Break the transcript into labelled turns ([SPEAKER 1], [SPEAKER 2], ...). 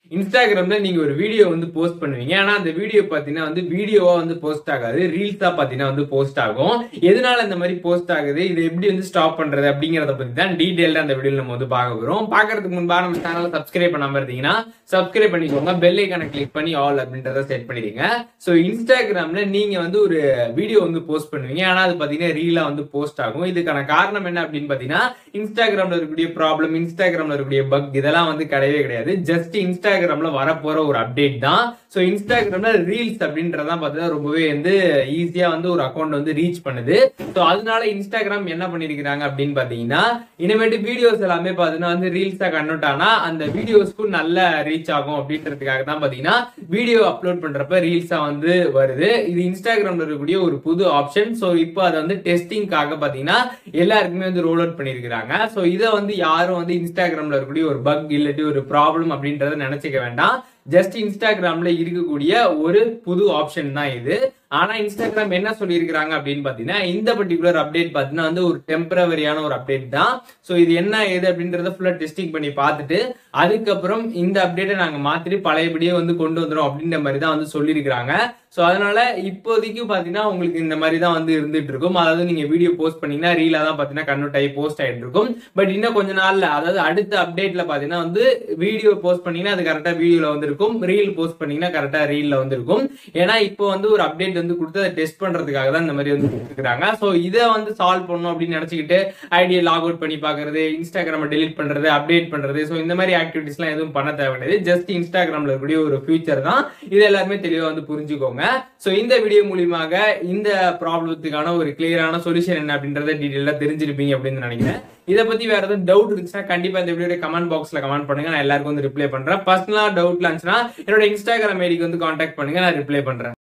[SPEAKER 1] இன்ஸ்டாகிராம்ல நீங்க ஒரு வீடியோ வந்து போஸ்ட் பண்ணுவீங்க ஆனா அந்த வீடியோ பாத்தீங்கன்னா வந்து வீடியோவா வந்து போஸ்ட் ஆகாது ரீல்ஸா பாத்தீங்கன்னா வந்து போஸ்ட் ஆகும் எதனால இந்த மாதிரி போஸ்ட் ஆகுது இதை எப்படி வந்து ஸ்டாப் பண்றது அப்படிங்கறத பத்தி தான் டீடைல்டா அந்த வீடியோல நம்ம வந்து பார்க்க போறோம் பாக்குறதுக்கு முன்பா நம்ம சேனலை சப்ஸ்கிரைப் பண்ணாம இருந்தீங்கன்னா சப்ஸ்கிரைப் பண்ணிக்கோங்க பெல் ஐக்கான கிளிக் பண்ணி ஆல் அப்படின்றத செட் பண்ணிடுங்க சோ இன்ஸ்டாகிராம்ல நீங்க வந்து ஒரு வீடியோ வந்து போஸ்ட் பண்ணுவீங்க ஆனா அது பாத்தீங்கன்னா ரீலா வந்து போஸ்ட் ஆகும் இதுக்கான காரணம் என்ன அப்படின்னு பாத்தீங்கன்னா இன்ஸ்டாகிராம்ல இருக்கக்கூடிய ப்ராப்ளம் இன்ஸ்டாகிராம்ல இருக்கக்கூடிய பக் இதெல்லாம் வந்து கிடையவே கிடையாது ஜஸ்ட் இன்ஸ்டாகிராம்ல வரப்போற ஒரு அப்டேட் தான் ஸோ இன்ஸ்டாகிராம்ல ரீல்ஸ் அப்படின்றதான் பார்த்தீங்கன்னா ரொம்பவே வந்து ஈஸியா வந்து ஒரு அக்கௌண்ட் வந்து ரீச் பண்ணுது ஸோ அதனால இன்ஸ்டாகிராம் என்ன பண்ணிருக்கிறாங்க அப்படின்னு பாத்தீங்கன்னா இனிமேட்டு வீடியோஸ் எல்லாமே பாத்தீங்கன்னா வந்து ரீல்ஸா கன்வெர்ட் ஆனா அந்த வீடியோஸ்க்கும் நல்ல ரீச் ஆகும் அப்படின்றதுக்காக தான் பாத்தீங்கன்னா வீடியோ அப்லோட் பண்றப்ப ரீல்ஸா வந்து வருது இது இன்ஸ்டாகிராம்ல இருக்கக்கூடிய ஒரு புது ஆப்ஷன் ஸோ இப்போ அதை வந்து டெஸ்டிங்காக பாத்தீங்கன்னா எல்லாருக்குமே வந்து ரோல் அவுட் பண்ணிருக்கிறாங்க ஸோ இதை வந்து யாரும் வந்து இன்ஸ்டாகிராம்ல இருக்கக்கூடிய ஒரு பக் இல்லாட்டி ஒரு ப்ராப்ளம் அப்படின்றத நினைச்சுக்க வேண்டாம் ஜஸ்ட் இன்ஸ்டாகிராம்ல இருக்கக்கூடிய ஒரு புது ஆப்ஷன் தான் இது ஆனா இன்ஸ்டாகிராம் என்ன சொல்லியிருக்கிறாங்க அப்படின்னு பாத்தீங்கன்னா இந்த பர்டிகுலர் அப்டேட் பாத்தீங்கன்னா வந்து ஒரு டெம்பரவரியான ஒரு அப்டேட் தான் சோ இது என்ன ஏது அப்படின்றத ஃபுல்லா டெஸ்டிங் பண்ணி பார்த்துட்டு அதுக்கப்புறம் இந்த அப்டேட்டை நாங்க மாத்திட்டு பழையபடியே வந்து கொண்டு வந்துரும் அப்படின்ற மாதிரி தான் வந்து சொல்லியிருக்கிறாங்க சோ அதனால இப்போதைக்கு பாத்தீங்கன்னா உங்களுக்கு இந்த மாதிரி தான் வந்து இருந்துட்டு இருக்கும் அதாவது நீங்க வீடியோ போஸ்ட் பண்ணீங்கன்னா ரீலா தான் பாத்தீங்கன்னா கன்வெர்ட் ஆகி போஸ்ட் ஆயிட்டு இருக்கும் பட் இன்னும் கொஞ்ச நாள்ல அதாவது அடுத்த அப்டேட்ல பாத்தீங்கன்னா வந்து வீடியோ போஸ்ட் பண்ணீங்கன்னா அது கரெக்டா வீடியோல வந்து இருக்கும் ரீல் போஸ்ட் பண்ணீங்கன்னா கரெக்டா ரீல்ல வந்து இருக்கும் ஏன்னா இப்போ வந்து ஒரு அப்டேட் வந்து கொடுத்து அதை டெஸ்ட் பண்றதுக்காக தான் இந்த மாதிரி வந்து கொடுத்துருக்காங்க ஸோ இதை வந்து சால்வ் பண்ணணும் அப்படின்னு நினைச்சுக்கிட்டு ஐடியா லாக் அவுட் பண்ணி பாக்குறது இன்ஸ்டாகிராம டெலிட் பண்றது அப்டேட் பண்றது ஸோ இந்த மாதிரி ஆக்டிவிட்டிஸ்லாம் எதுவும் பண்ண தேவை கிடையாது ஜஸ்ட் இன்ஸ்டாகிராம்ல இருக்கக்கூடிய ஒரு ஃபியூச்சர் தான் இது எல்லாருமே தெளிவா வந்து புரிஞ்சுக்கோங்க ஸோ இந்த வீடியோ மூலியமாக இந்த ப்ராப்ளத்துக்கான ஒரு கிளியரான சொல்யூஷன் என்ன அப்படின்றத டீட்டெயிலா தெரிஞ்சிருப்பீங்க அப்படின்னு நினைக்கிறேன் இதை பத்தி வேற எதுவும் டவுட் இருந்துச்சுன்னா கண்டிப்பா இந்த வீடியோ கமெண்ட் பாக்ஸ்ல கமெண்ட் பண்ணுங்க நான் எல்லாருக்கும் வந்து ரிப்ளை பண்றேன் பர்சனலா டவுட்ல இருந்துச்சுன்னா என்னோட இன்ஸ்டாகிராம் ஐடிக்கு வந்து கான்டாக்ட் பண்ணுங்க நான் ரிப்ளை பண்றேன்